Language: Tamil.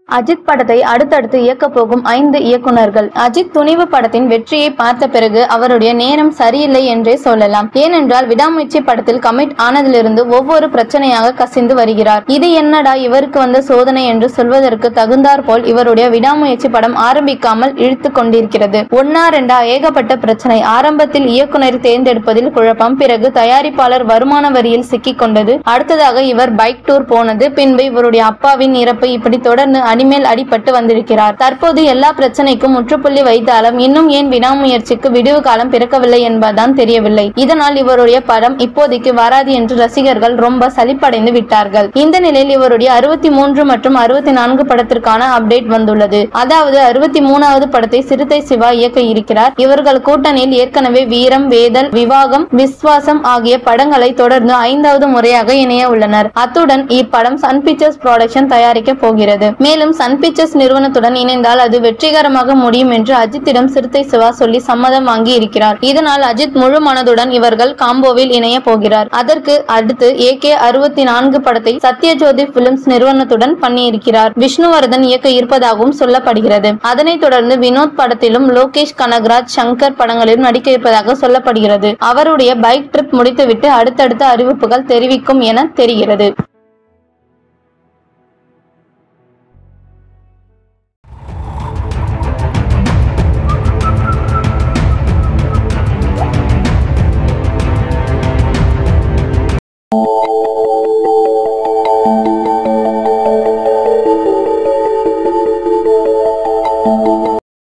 அஜித் படத்தை அடுத்தடுத்து இயக்கப் போகும் ஐந்து இயக்குனர்கள் அஜித் துணிவு படத்தின் வெற்றியை பார்த்த பிறகு அவருடைய நேரம் சரியில்லை என்றே சொல்லலாம் ஏனென்றால் விடாமுயற்சி படத்தில் கமிட் ஆனதிலிருந்து ஒவ்வொரு பிரச்சனையாக கசிந்து வருகிறார் இது என்னடா இவருக்கு வந்த சோதனை என்று சொல்வதற்கு தகுந்தாற் போல் இவருடைய விடாமுயற்சி படம் ஆரம்பிக்காமல் இழுத்து கொண்டிருக்கிறது ஒன்னா ரெண்டா ஏகப்பட்ட பிரச்சனை ஆரம்பத்தில் இயக்குனர் தேர்ந்தெடுப்பதில் குழப்பம் பிறகு தயாரிப்பாளர் வருமான வரியில் சிக்கிக் கொண்டது அடுத்ததாக இவர் பைக் டூர் போனது பின்பு இவருடைய அப்பாவின் இறப்பு இப்படி தொடர்ந்து அடிமேல் அடிபட்டு வந்திருக்கிறார் தற்போது எல்லா பிரச்சனைக்கும் முற்றுப்புள்ளி வைத்தாலும் இன்னும் ஏன் விடாமுயற்சிக்கு விடுவு காலம் பிறக்கவில்லை என்பதுதான் தெரியவில்லை இதனால் இவருடைய படம் இப்போதைக்கு வராது என்று ரசிகர்கள் ரொம்ப சலிப்படைந்து விட்டார்கள் இந்த நிலையில் இவருடைய அறுபத்தி மூன்று மற்றும் அறுபத்தி நான்கு படத்திற்கான அப்டேட் வந்துள்ளது அதாவது அறுபத்தி மூணாவது படத்தை சிறுத்தை சிவா இயக்க இருக்கிறார் இவர்கள் கூட்டணியில் ஏற்கனவே வீரம் வேதல் விவாகம் விஸ்வாசம் ஆகிய படங்களை தொடர்ந்து ஐந்தாவது முறையாக இணைய உள்ளனர் அத்துடன் இப்படம் சன் பிக்சர்ஸ் ப்ரொடக்ஷன் தயாரிக்க போகிறது மேலும் சன் பிக்சர்ஸ் நிறுவனத்துடன் இணைந்தால் அது வெற்றிகரமாக முடியும் என்று அஜித்திடம் சிறுத்தை சிவா சொல்லி சம்மதம் வாங்கி இருக்கிறார் இதனால் அஜித் முழு மனதுடன் இவர்கள் காம்போவில் இணைய போகிறார் அதற்கு அடுத்து ஏ கே அறுபத்தி நான்கு படத்தை சத்யஜோதி பிலிம்ஸ் நிறுவனத்துடன் பண்ணியிருக்கிறார் விஷ்ணுவர்தன் இயக்க இருப்பதாகவும் சொல்லப்படுகிறது அதனைத் தொடர்ந்து வினோத் படத்திலும் லோகேஷ் கனகராஜ் சங்கர் படங்களிலும் நடிக்க இருப்பதாக சொல்லப்படுகிறது அவருடைய பைக் ட்ரிப் முடித்துவிட்டு அடுத்தடுத்த அறிவிப்புகள் தெரிவிக்கும் என தெரிகிறது